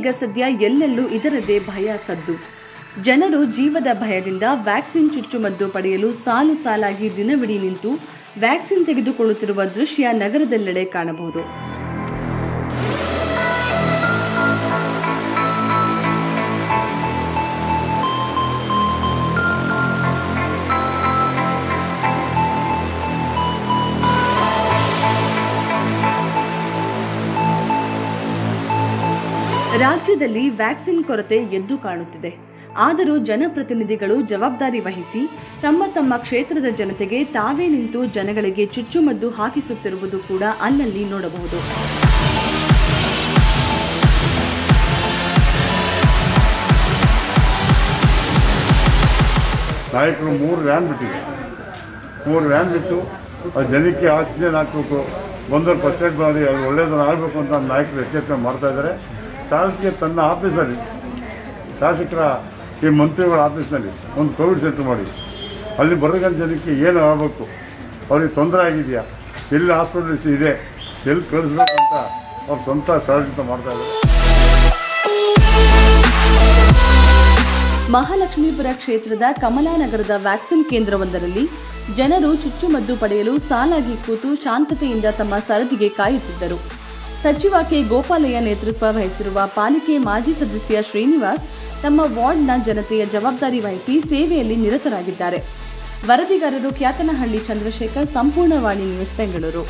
ಈಗ ಸದ್ಯ ಎಲ್ಲೆಲ್ಲೂ ಇದರದೇ ಭಯ ಸದ್ದು ಜನರು ಜೀವದ ಭಯದಿಂದ ವ್ಯಾಕ್ಸಿನ್ ಚುಚ್ಚುಮದ್ದು ಪಡೆಯಲು ಸಾಲು ಸಾಲಾಗಿ ದಿನವಿಡೀ ನಿಂತು ವ್ಯಾಕ್ಸಿನ್ ತೆಗೆದುಕೊಳ್ಳುತ್ತಿರುವ ದೃಶ್ಯ ನಗರದೆಲ್ಲೆಡೆ ಕಾಣಬಹುದು ರಾಜ್ಯದಲ್ಲಿ ವ್ಯಾಕ್ಸಿನ್ ಕೊರತೆ ಎದ್ದು ಕಾಣುತ್ತಿದೆ ಆದರೂ ಜನಪ್ರತಿನಿಧಿಗಳು ಜವಾಬ್ದಾರಿ ವಹಿಸಿ ತಮ್ಮ ತಮ್ಮ ಕ್ಷೇತ್ರದ ಜನತೆಗೆ ತಾವೇ ನಿಂತು ಜನಗಳಿಗೆ ಚುಚ್ಚುಮದ್ದು ಹಾಕಿಸುತ್ತಿರುವುದು ಕೂಡ ಅಲ್ಲಲ್ಲಿ ನೋಡಬಹುದು ನಾಯಕರು ಮೂರು ವ್ಯಾನ್ ಬಿಟ್ಟಿದೆ ಮೂರು ವ್ಯಾನ್ ಬಿಟ್ಟು ಆ ಜನಕ್ಕೆ ಆಕ್ಸಿಜನ್ ಹಾಕಬೇಕು ಬಂದವರು ಫಸ್ಟ್ ಏಡ್ ಮಾಡಿ ಅದು ಒಳ್ಳೆಯದನ್ನು ಆಗಬೇಕು ಅಂತ ನಾಯಕರು ಎಚ್ಚರಿಕೆ ಮಾಡ್ತಾ ಇದ್ದಾರೆ ಶಾಸಕಿಗೆ ತನ್ನ ಆಫೀಸಲ್ಲಿ ಶಾಸಕರ ಈ ಮಂತ್ರಿಗಳ ಆಫೀಸ್ನಲ್ಲಿ ಒಂದು ಕೋವಿಡ್ ಸೆಂಟರ್ ಮಾಡಿ ಅಲ್ಲಿ ಬರೋಗಂತ ಜನಕ್ಕೆ ಏನು ಆಗಬೇಕು ಅವ್ರಿಗೆ ತೊಂದರೆ ಆಗಿದೆಯಾ ಎಲ್ಲಿ ಹಾಸ್ಪಿಟಲ್ಸ್ ಇದೆ ಎಲ್ಲಿ ಕಳಿಸ್ಬೇಕು ಅಂತ ಅವ್ರು ಸ್ವಂತ ಷಡ್ಯಂತ್ರ ಮಾಡ್ತಾ ಇದ್ದಾರೆ ಮಹಾಲಕ್ಷ್ಮೀಪುರ ಕ್ಷೇತ್ರದ ಕಮಲಾನಗರದ ವ್ಯಾಕ್ಸಿನ್ ಕೇಂದ್ರವೊಂದರಲ್ಲಿ ಜನರು ಚುಚ್ಚುಮದ್ದು ಪಡೆಯಲು ಸಾಲಾಗಿ ಕೂತು ಶಾಂತತೆಯಿಂದ ತಮ್ಮ ಸರದಿಗೆ ಕಾಯುತ್ತಿದ್ದರು ಸಚಿವ ಕೆ ಗೋಪಾಲಯ್ಯ ನೇತೃತ್ವ ವಹಿಸಿರುವ ಪಾಲಿಕೆ ಮಾಜಿ ಸದಸ್ಯ ಶ್ರೀನಿವಾಸ್ ತಮ್ಮ ವಾರ್ಡ್ನ ಜನತೆಯ ಜವಾಬ್ದಾರಿ ವಹಿಸಿ ಸೇವೆಯಲ್ಲಿ ನಿರತರಾಗಿದ್ದಾರೆ ವರದಿಗಾರರು ಕ್ಯಾತನಹಳ್ಳಿ ಚಂದ್ರಶೇಖರ್ ಸಂಪೂರ್ಣವಾಣಿ ನ್ಯೂಸ್ ಬೆಂಗಳೂರು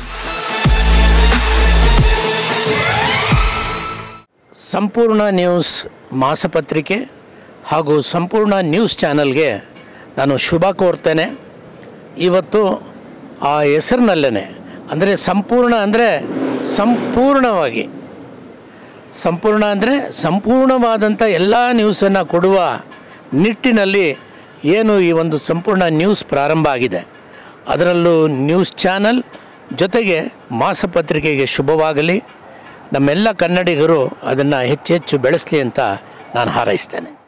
ಸಂಪೂರ್ಣ ನ್ಯೂಸ್ ಮಾಸಪತ್ರಿಕೆ ಹಾಗೂ ಸಂಪೂರ್ಣ ನ್ಯೂಸ್ ಚಾನಲ್ಗೆ ನಾನು ಶುಭ ಕೋರ್ತೇನೆ ಇವತ್ತು ಆ ಹೆಸರಿನಲ್ಲೇ ಅಂದರೆ ಸಂಪೂರ್ಣ ಅಂದರೆ ಸಂಪೂರ್ಣವಾಗಿ ಸಂಪೂರ್ಣ ಅಂದರೆ ಸಂಪೂರ್ಣವಾದಂಥ ಎಲ್ಲ ನ್ಯೂಸನ್ನು ಕೊಡುವ ನಿಟ್ಟಿನಲ್ಲಿ ಏನು ಈ ಒಂದು ಸಂಪೂರ್ಣ ನ್ಯೂಸ್ ಪ್ರಾರಂಭ ಆಗಿದೆ ಅದರಲ್ಲೂ ನ್ಯೂಸ್ ಚಾನಲ್ ಜೊತೆಗೆ ಮಾಸಪತ್ರಿಕೆಗೆ ಶುಭವಾಗಲಿ ನಮ್ಮೆಲ್ಲ ಕನ್ನಡಿಗರು ಅದನ್ನು ಹೆಚ್ಚು ಹೆಚ್ಚು ಬೆಳೆಸಲಿ ಅಂತ ನಾನು ಹಾರೈಸ್ತೇನೆ